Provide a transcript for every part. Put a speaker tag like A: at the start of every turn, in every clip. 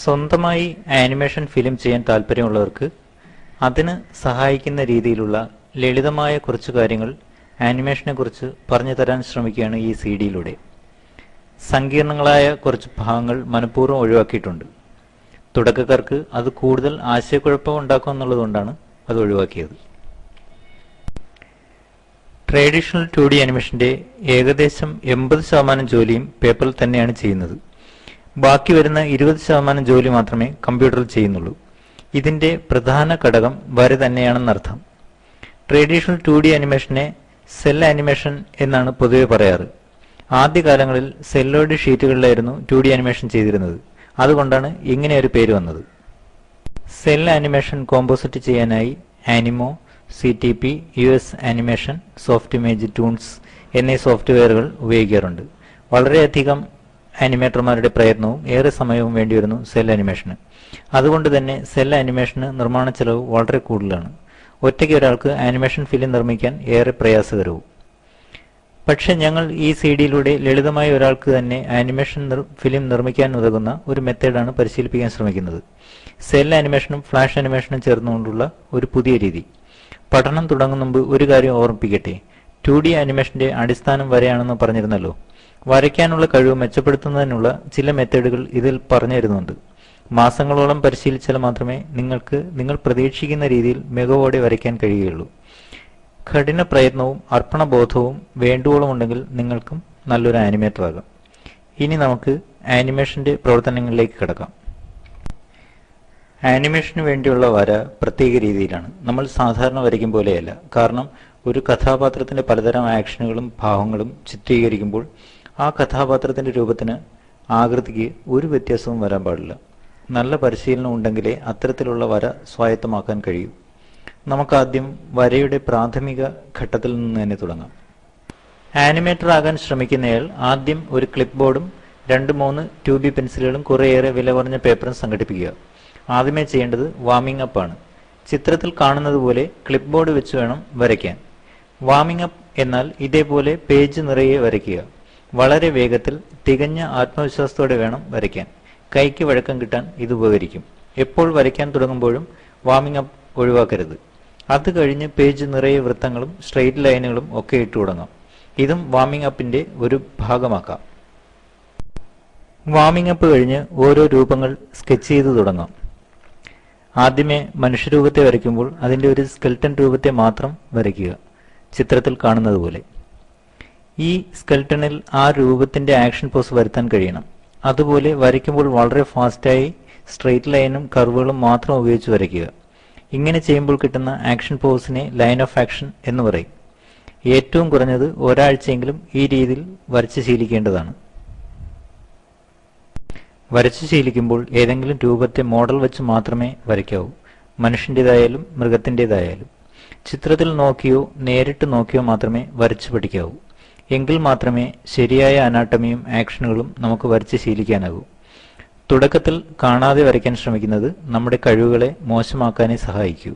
A: സ്വന്തമായി animation film ചെയ്യാൻ താല്പര്യമുള്ളവർക്ക് അതിന് സഹായിക്കുന്ന രീതിയിലുള്ള ലളിതമായ കുറച്ച് കാര്യങ്ങൾ ആനിമേഷനെ കുറിച്ച് പറഞ്ഞു തരാൻ ശ്രമിക്കുകയാണ് ഈ സി ഡിയിലൂടെ സങ്കീർണങ്ങളായ കുറച്ച് ഭാഗങ്ങൾ മനഃപൂർവ്വം ഒഴിവാക്കിയിട്ടുണ്ട് തുടക്കക്കാർക്ക് അത് കൂടുതൽ ആശയക്കുഴപ്പം ഉണ്ടാക്കും എന്നുള്ളതുകൊണ്ടാണ് അത് ഒഴിവാക്കിയത് ട്രഡീഷണൽ ടു ഡി അനിമേഷന്റെ ഏകദേശം എൺപത് ശതമാനം ജോലിയും പേപ്പറിൽ തന്നെയാണ് ചെയ്യുന്നത് ബാക്കി വരുന്ന ഇരുപത് ശതമാനം ജോലി മാത്രമേ കമ്പ്യൂട്ടറിൽ ചെയ്യുന്നുള്ളൂ ഇതിന്റെ പ്രധാന ഘടകം വര തന്നെയാണെന്നർത്ഥം ട്രഡീഷണൽ ടു ഡി അനിമേഷനെ സെൽ ആനിമേഷൻ എന്നാണ് പൊതുവെ പറയാറ് ആദ്യകാലങ്ങളിൽ സെല്ലോയിഡ് ഷീറ്റുകളിലായിരുന്നു ടു ഡി അനിമേഷൻ ചെയ്തിരുന്നത് അതുകൊണ്ടാണ് ഇങ്ങനെ ഒരു പേര് വന്നത് സെൽ ആനിമേഷൻ കോമ്പോസിറ്റ് ചെയ്യാനായി Animo C T P U S animation Softimage Toonz എന്നീ സോഫ്റ്റ്വെയറുകൾ ഉപയോഗിക്കാറുണ്ട് വളരെയധികം ആനിമേറ്റർമാരുടെ പ്രയത്നവും ഏറെ സമയവും വേണ്ടിവരുന്നു സെൽ ആനിമേഷന് അതുകൊണ്ട് തന്നെ സെൽ ആനിമേഷന് നിർമ്മാണ ചെലവ് വളരെ കൂടുതലാണ് ഒറ്റയ്ക്ക് ഒരാൾക്ക് ആനിമേഷൻ ഫിലിം നിർമ്മിക്കാൻ ഏറെ പ്രയാസകരവും പക്ഷെ ഞങ്ങൾ ഈ സി ഡിയിലൂടെ ലളിതമായ ഒരാൾക്ക് തന്നെ ആനിമേഷൻ നിർ- ഫിലിം നിർമ്മിക്കാൻ ഉതകുന്ന ഒരു മെത്തേഡാണ് പരിശീലിപ്പിക്കാൻ ശ്രമിക്കുന്നത് സെൽ ആനിമേഷനും ഫ്ലാഷ് ആനിമേഷനും ചേർന്നുകൊണ്ടുള്ള ഒരു പുതിയ രീതി പഠനം തുടങ്ങും മുമ്പ് ഒരു കാര്യം ഓർമ്മിപ്പിക്കട്ടെ ടു ഡി ആനിമേഷന്റെ അടിസ്ഥാനം വരെയാണെന്ന് പറഞ്ഞിരുന്നല്ലോ വരയ്ക്കാനുള്ള കഴിവ് മെച്ചപ്പെടുത്തുന്നതിനുള്ള ചില മെത്തേഡുകൾ ഇതിൽ പറഞ്ഞു തരുന്നുണ്ട് മാസങ്ങളോളം പരിശീലിച്ചാൽ മാത്രമേ നിങ്ങൾക്ക് നിങ്ങൾ പ്രതീക്ഷിക്കുന്ന രീതിയിൽ മികവോടെ വരയ്ക്കാൻ കഴിയുകയുള്ളൂ കഠിന പ്രയത്നവും അർപ്പണബോധവും വേണ്ടുവോളം ഉണ്ടെങ്കിൽ നിങ്ങൾക്കും നല്ലൊരു ആനിമേറ്റർ ആകാം ഇനി നമുക്ക് ആനിമേഷന്റെ പ്രവർത്തനങ്ങളിലേക്ക് കിടക്കാം ആനിമേഷന് വേണ്ടിയുള്ള വര പ്രത്യേക രീതിയിലാണ് നമ്മൾ സാധാരണ വരയ്ക്കും പോലെയല്ല കാരണം ഒരു കഥാപാത്രത്തിന്റെ പലതരം ആക്ഷനുകളും ഭാവങ്ങളും ചിത്രീകരിക്കുമ്പോൾ ആ കഥാപാത്രത്തിന്റെ രൂപത്തിന് ആകൃതിക്ക് ഒരു വ്യത്യാസവും വരാൻ പാടില്ല നല്ല പരിശീലനം ഉണ്ടെങ്കിലേ അത്തരത്തിലുള്ള വര സ്വായത്തമാക്കാൻ കഴിയൂ നമുക്കാദ്യം വരയുടെ പ്രാഥമിക ഘട്ടത്തിൽ നിന്ന് തന്നെ തുടങ്ങാം ആനിമേറ്റർ ആകാൻ ശ്രമിക്കുന്നയാൾ ആദ്യം ഒരു ക്ലിപ്പ് ബോർഡും രണ്ട് മൂന്ന് ടു ബി പെൻസിലുകളും കുറേയേറെ വില കുറഞ്ഞ പേപ്പറും സംഘടിപ്പിക്കുക ആദ്യമേ ചെയ്യേണ്ടത് വാമിംഗ് അപ്പ് ആണ് ചിത്രത്തിൽ കാണുന്നത് പോലെ ക്ലിപ്പ് ബോർഡ് വെച്ച് വേണം വരയ്ക്കാൻ വാമിംഗ് അപ്പ് എന്നാൽ ഇതേപോലെ പേജ് നിറയെ വരയ്ക്കുക വളരെ വേഗത്തിൽ തികഞ്ഞ ആത്മവിശ്വാസത്തോടെ വേണം വരയ്ക്കാൻ കൈക്ക് വഴക്കം കിട്ടാൻ ഇത് ഉപകരിക്കും എപ്പോൾ വരയ്ക്കാൻ തുടങ്ങുമ്പോഴും വാമിംഗ് അപ്പ് ഒഴിവാക്കരുത് അത് കഴിഞ്ഞ് പേജ് നിറയെ വൃത്തങ്ങളും സ്ട്രെയിറ്റ് ലൈനുകളും ഒക്കെ ഇട്ടു തുടങ്ങാം ഇതും വാമിംഗ് അപ്പിന്റെ ഒരു ഭാഗമാക്കാം വാമിംഗ് അപ്പ് കഴിഞ്ഞ് ഓരോ രൂപങ്ങൾ സ്കെച്ച് ചെയ്ത് തുടങ്ങാം ആദ്യമേ മനുഷ്യരൂപത്തെ വരയ്ക്കുമ്പോൾ അതിന്റെ ഒരു സ്കെൽട്ടൻ രൂപത്തെ മാത്രം വരയ്ക്കുക ചിത്രത്തിൽ കാണുന്നത് പോലെ ഈ സ്കെൽട്ടണിൽ ആ രൂപത്തിന്റെ ആക്ഷൻ പോസ് വരുത്താൻ കഴിയണം അതുപോലെ വരയ്ക്കുമ്പോൾ വളരെ ഫാസ്റ്റായി സ്ട്രെയിറ്റ് ലൈനും കർവുകളും മാത്രം ഉപയോഗിച്ച് വരയ്ക്കുക ഇങ്ങനെ ചെയ്യുമ്പോൾ കിട്ടുന്ന ആക്ഷൻ പോസിനെ ലൈൻ ഓഫ് ആക്ഷൻ എന്ന് പറയും ഏറ്റവും കുറഞ്ഞത് ഒരാഴ്ചയെങ്കിലും ഈ രീതിയിൽ വരച്ച് ശീലിക്കേണ്ടതാണ് വരച്ചു ശീലിക്കുമ്പോൾ ഏതെങ്കിലും രൂപത്തെ മോഡൽ വെച്ച് മാത്രമേ വരയ്ക്കാവൂ മനുഷ്യൻ്റെതായാലും മൃഗത്തിൻ്റെതായാലും ചിത്രത്തിൽ നോക്കിയോ നേരിട്ട് നോക്കിയോ മാത്രമേ വരച്ചു പഠിക്കാവൂ എങ്കിൽ മാത്രമേ ശരിയായ അനാട്ടമിയും ആക്ഷനുകളും നമുക്ക് വരച്ച് ശീലിക്കാനാകൂ തുടക്കത്തിൽ കാണാതെ വരയ്ക്കാൻ ശ്രമിക്കുന്നത് നമ്മുടെ കഴിവുകളെ മോശമാക്കാനേ സഹായിക്കൂ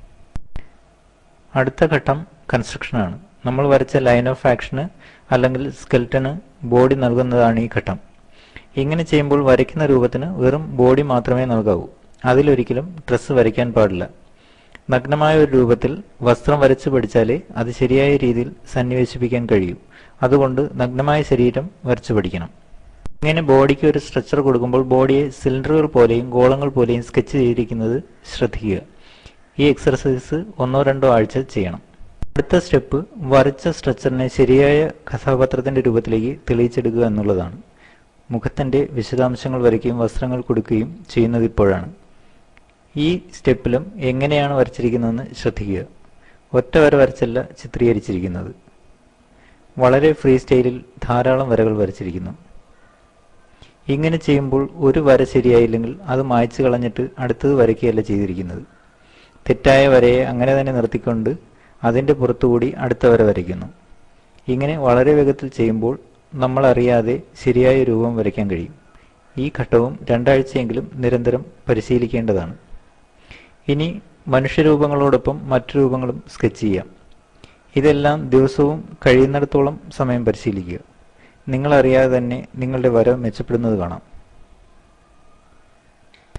A: അടുത്ത ഘട്ടം കൺസ്ട്രക്ഷനാണ് നമ്മൾ വരച്ച ലൈൻ ഓഫ് ആക്ഷന് അല്ലെങ്കിൽ സ്കെൽറ്റന് ബോഡി നൽകുന്നതാണ് ഈ ഘട്ടം ഇങ്ങനെ ചെയ്യുമ്പോൾ വരയ്ക്കുന്ന രൂപത്തിന് വെറും ബോഡി മാത്രമേ നൽകാവൂ അതിലൊരിക്കലും ഡ്രസ്സ് വരയ്ക്കാൻ പാടില്ല നഗ്നമായ ഒരു രൂപത്തിൽ വസ്ത്രം വരച്ച് പഠിച്ചാലേ അത് ശരിയായ രീതിയിൽ സന്നിവേശിപ്പിക്കാൻ കഴിയൂ അതുകൊണ്ട് നഗ്നമായ ശരീരം വരച്ചു പഠിക്കണം ഇങ്ങനെ ബോഡിക്ക് ഒരു സ്ട്രക്ചർ കൊടുക്കുമ്പോൾ ബോഡിയെ സിലിണ്ടറുകൾ പോലെയും ഗോളങ്ങൾ പോലെയും സ്കെച്ച് ചെയ്തിരിക്കുന്നത് ശ്രദ്ധിക്കുക ഈ എക്സർസൈസ് ഒന്നോ രണ്ടോ ആഴ്ച ചെയ്യണം അടുത്ത സ്റ്റെപ്പ് വരച്ച സ്ട്രക്ചറിനെ ശരിയായ കഥാപാത്രത്തിന്റെ രൂപത്തിലേക്ക് തെളിയിച്ചെടുക്കുക എന്നുള്ളതാണ് മുഖത്തിന്റെ വിശദാംശങ്ങൾ വരയ്ക്കുകയും വസ്ത്രങ്ങൾ കൊടുക്കുകയും ചെയ്യുന്നത് ഇപ്പോഴാണ് ഈ സ്റ്റെപ്പിലും എങ്ങനെയാണ് വരച്ചിരിക്കുന്നതെന്ന് ശ്രദ്ധിക്കുക ഒറ്റ വര വരച്ചല്ല ചിത്രീകരിച്ചിരിക്കുന്നത് വളരെ ഫ്രീ സ്റ്റൈലിൽ ധാരാളം വരകൾ വരച്ചിരിക്കുന്നു ഇങ്ങനെ ചെയ്യുമ്പോൾ ഒരു വര ശരിയായില്ലെങ്കിൽ അത് മായ്ച്ചു കളഞ്ഞിട്ട് അടുത്തത് വരയ്ക്കുകയല്ല ചെയ്തിരിക്കുന്നത് തെറ്റായ വരയെ അങ്ങനെ തന്നെ നിർത്തിക്കൊണ്ട് അതിന്റെ പുറത്തുകൂടി അടുത്ത വര വരയ്ക്കുന്നു ഇങ്ങനെ വളരെ വേഗത്തിൽ ചെയ്യുമ്പോൾ നമ്മൾ അറിയാതെ ശരിയായ രൂപം വരയ്ക്കാൻ കഴിയും ഈ ഘട്ടവും രണ്ടാഴ്ചയെങ്കിലും നിരന്തരം പരിശീലിക്കേണ്ടതാണ് ഇനി മനുഷ്യരൂപങ്ങളോടൊപ്പം മറ്റു രൂപങ്ങളും സ്കെച്ച് ചെയ്യാം ഇതെല്ലാം ദിവസവും കഴിയുന്നിടത്തോളം സമയം പരിശീലിക്കുക നിങ്ങൾ അറിയാതെ തന്നെ നിങ്ങളുടെ വര മെച്ചപ്പെടുന്നത് കാണാം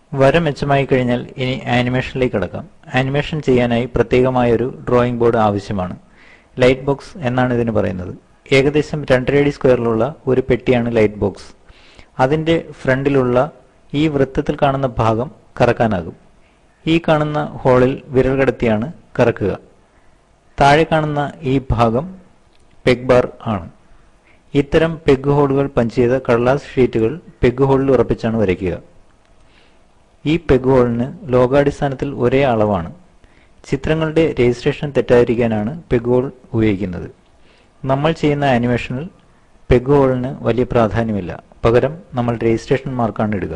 A: വര മെച്ചമായി കഴിഞ്ഞാൽ ഇനി ആനിമേഷനിലേക്ക് കടക്കാം ആനിമേഷൻ ചെയ്യാനായി പ്രത്യേകമായ ഒരു ഡ്രോയിങ് ബോർഡ് ആവശ്യമാണ് ലൈറ്റ് ബോക്സ് എന്നാണ് ഇതിന് പറയുന്നത് ഏകദേശം രണ്ടരയടി സ്ക്വയറിലുള്ള ഒരു പെട്ടിയാണ് ലൈറ്റ് ബോക്സ് അതിന്റെ ഫ്രണ്ടിലുള്ള ഈ വൃത്തത്തിൽ കാണുന്ന ഭാഗം കറക്കാനാകും ഈ കാണുന്ന ഹോളിൽ വിരൽ കടത്തിയാണ് കറക്കുക താഴെ കാണുന്ന ഈ ഭാഗം പെഗ് ബാർ ആണ് ഇത്തരം പെഗ് ഹോളുകൾ പഞ്ച് ചെയ്ത കടലാസ് ഷീറ്റുകൾ പെഗ് ഹോളിൽ ഉറപ്പിച്ചാണ് വരയ്ക്കുക ഈ പെഗ് ഹോളിന് ലോകാടിസ്ഥാനത്തിൽ ഒരേ അളവാണ് ചിത്രങ്ങളുടെ രജിസ്ട്രേഷൻ തെറ്റാതിരിക്കാനാണ് പെഗ് ഹോൾ ഉപയോഗിക്കുന്നത് നമ്മൾ ചെയ്യുന്ന ആനിമേഷനിൽ പെഗ് ഹോളിന് വലിയ പ്രാധാന്യമില്ല പകരം നമ്മൾ രജിസ്ട്രേഷൻ മാർക്കാണ് ഇടുക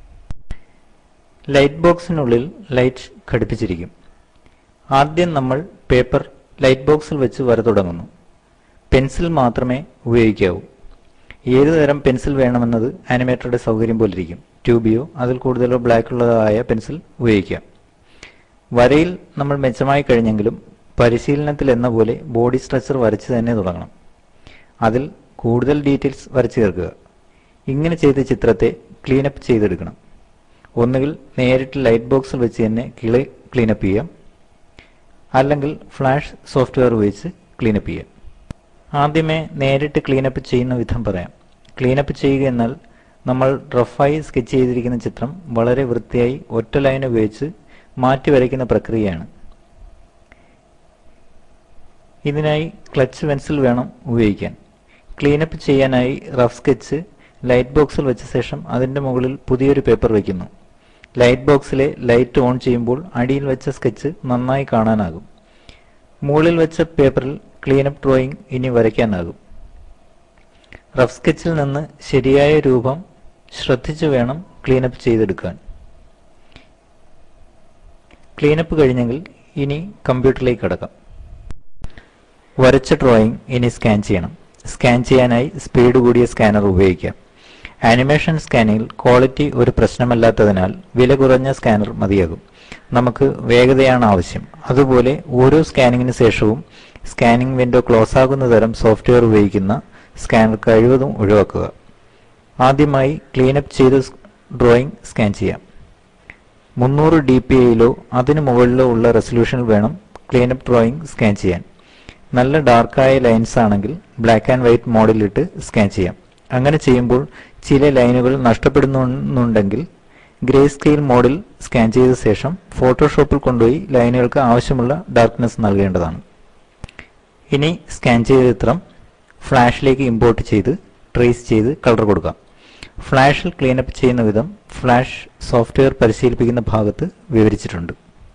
A: ലൈറ്റ് ബോക്സിനുള്ളിൽ ലൈറ്റ് ഘടിപ്പിച്ചിരിക്കും ആദ്യം നമ്മൾ പേപ്പർ ലൈറ്റ് ബോക്സിൽ വെച്ച് വര തുടങ്ങുന്നു പെൻസിൽ മാത്രമേ ഉപയോഗിക്കാവൂ ഏതു തരം പെൻസിൽ വേണമെന്നത് ആനിമേറ്ററുടെ സൗകര്യം പോലിരിക്കും ട്യൂബിയോ അതിൽ കൂടുതലോ ബ്ലാക്ക് ഉള്ളതായ പെൻസിൽ ഉപയോഗിക്കാം വരയിൽ നമ്മൾ മെച്ചമായി കഴിഞ്ഞെങ്കിലും പരിശീലനത്തിൽ എന്ന പോലെ ബോഡി സ്ട്രക്ചർ വരച്ച് തന്നെ തുടങ്ങണം അതിൽ കൂടുതൽ ഡീറ്റെയിൽസ് വരച്ചു ചേർക്കുക ഇങ്ങനെ ചെയ്ത ചിത്രത്തെ ക്ലീനപ്പ് ചെയ്തെടുക്കണം ഒന്നുകിൽ നേരിട്ട് ലൈറ്റ് ബോക്സിൽ വെച്ച് തന്നെ കിളി ക്ലീനപ്പ് ചെയ്യാം അല്ലെങ്കിൽ ഫ്ലാഷ് സോഫ്റ്റ്വെയർ ഉപയോഗിച്ച് ക്ലീനപ്പ് ചെയ്യാം ആദ്യമേ നേരിട്ട് ക്ലീനപ്പ് ചെയ്യുന്ന വിധം പറയാം ക്ലീനപ്പ് ചെയ്യുക എന്നാൽ നമ്മൾ റഫായി സ്കെച്ച് ചെയ്തിരിക്കുന്ന ചിത്രം വളരെ വൃത്തിയായി ഒറ്റ ലൈൻ ഉപയോഗിച്ച് മാറ്റി വരയ്ക്കുന്ന പ്രക്രിയയാണ് ഇതിനായി ക്ലച്ച് പെൻസിൽ വേണം ഉപയോഗിക്കാൻ ക്ലീനപ്പ് ചെയ്യാനായി റഫ് സ്കെച്ച് ലൈറ്റ് ബോക്സിൽ വെച്ച ശേഷം അതിന്റെ മുകളിൽ പുതിയൊരു പേപ്പർ വയ്ക്കുന്നു ലൈറ്റ് ബോക്സിലെ ലൈറ്റ് ഓൺ ചെയ്യുമ്പോൾ അടിയിൽ വെച്ച സ്കെച്ച് നന്നായി കാണാനാകും മുകളിൽ വെച്ച പേപ്പറിൽ ക്ലീനപ്പ് ഡ്രോയിങ് ഇനി വരയ്ക്കാനാകും റഫ് സ്കെച്ചിൽ നിന്ന് ശരിയായ രൂപം ശ്രദ്ധിച്ചു വേണം ക്ലീനപ്പ് ചെയ്തെടുക്കാൻ ക്ലീനപ്പ് കഴിഞ്ഞെങ്കിൽ ഇനി കമ്പ്യൂട്ടറിലേക്ക് കടക്കാം വരച്ച ഡ്രോയിങ് ഇനി സ്കാൻ ചെയ്യണം സ്കാൻ ചെയ്യാനായി സ്പീഡ് കൂടിയ സ്കാനർ ഉപയോഗിക്കാം ആനിമേഷൻ സ്കാനിങ്ങിൽ ക്വാളിറ്റി ഒരു പ്രശ്നമല്ലാത്തതിനാൽ വില കുറഞ്ഞ സ്കാനർ മതിയാകും നമുക്ക് വേഗതയാണ് ആവശ്യം അതുപോലെ ഓരോ സ്കാനിങ്ങിന് ശേഷവും സ്കാനിംഗ് വിൻഡോ ക്ലോസ് ആകുന്ന തരം സോഫ്റ്റ്വെയർ ഉപയോഗിക്കുന്ന സ്കാനർ കഴിവതും ഒഴിവാക്കുക ആദ്യമായി ക്ലീനപ്പ് ചെയ്ത് ഡ്രോയിങ് സ്കാൻ ചെയ്യാം മുന്നൂറ് ഡി പി ഐയിലോ അതിനു മുകളിലോ ഉള്ള റെസൊല്യൂഷനിൽ വേണം ക്ലീനപ്പ് ഡ്രോയിങ് സ്കാൻ ചെയ്യാൻ നല്ല ഡാർക്കായ ലൈൻസ് ആണെങ്കിൽ ബ്ലാക്ക് ആൻഡ് വൈറ്റ് മോഡിലിട്ട് സ്കാൻ ചെയ്യാം അങ്ങനെ ചെയ്യുമ്പോൾ ചില ലൈനുകൾ നഷ്ടപ്പെടുന്നുണ്ടെങ്കിൽ ഗ്രേ സ്കെയിൽ മോഡിൽ സ്കാൻ ചെയ്ത ശേഷം ഫോട്ടോഷോപ്പിൽ കൊണ്ടുപോയി ലൈനുകൾക്ക് ആവശ്യമുള്ള ഡാർക്ക്നെസ് നൽകേണ്ടതാണ് ഇനി സ്കാൻ ചെയ്ത ചിത്രം ഫ്ലാഷിലേക്ക് ഇമ്പോർട്ട് ചെയ്ത് ട്രേസ് ചെയ്ത് കളർ കൊടുക്കാം ഫ്ലാഷിൽ ക്ലീനപ്പ് ചെയ്യുന്ന വിധം ഫ്ലാഷ് സോഫ്റ്റ്വെയർ പരിശീലിപ്പിക്കുന്ന ഭാഗത്ത് വിവരിച്ചിട്ടുണ്ട്